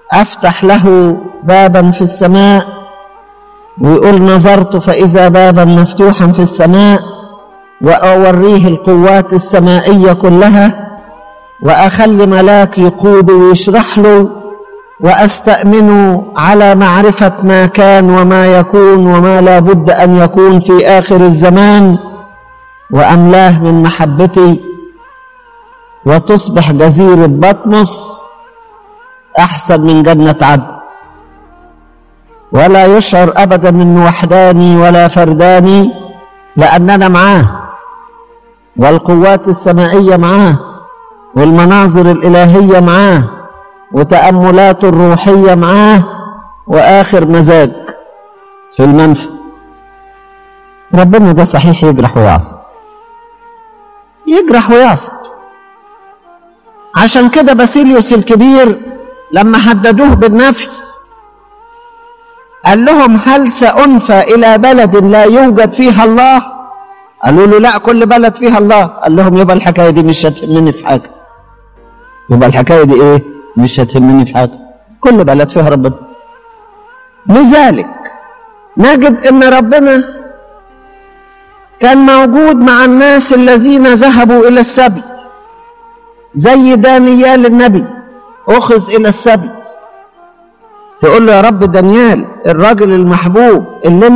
افتح له بابا في السماء ويقول نظرت فاذا بابا مفتوحا في السماء واوريه القوات السمائيه كلها واخلي ملاك يقود ويشرح له واستامن على معرفه ما كان وما يكون وما لا بد ان يكون في اخر الزمان واملاه من محبتي وتصبح جزيره بطمس احسن من جنه عدن ولا يشعر ابدا انه وحداني ولا فرداني لاننا معاه والقوات السمائيه معاه والمناظر الالهيه معاه وتاملاته الروحيه معاه واخر مزاج في المنفى ربنا ده صحيح يجرح ويعصب يجرح ويعصب عشان كده باسيليوس الكبير لما هددوه بالنفي قال لهم هل سأنفى إلى بلد لا يوجد فيها الله قالوا له لا كل بلد فيها الله قال لهم يبقى الحكاية دي مش هتهمني في حاجة يبقى الحكاية دي ايه مش هتهمني في حاجة كل بلد فيها ربنا لذلك نجد ان ربنا كان موجود مع الناس الذين ذهبوا الى السبي زي دانيال النبي اخذ الى السبي تقول له يا رب دانيال الراجل المحبوب اللي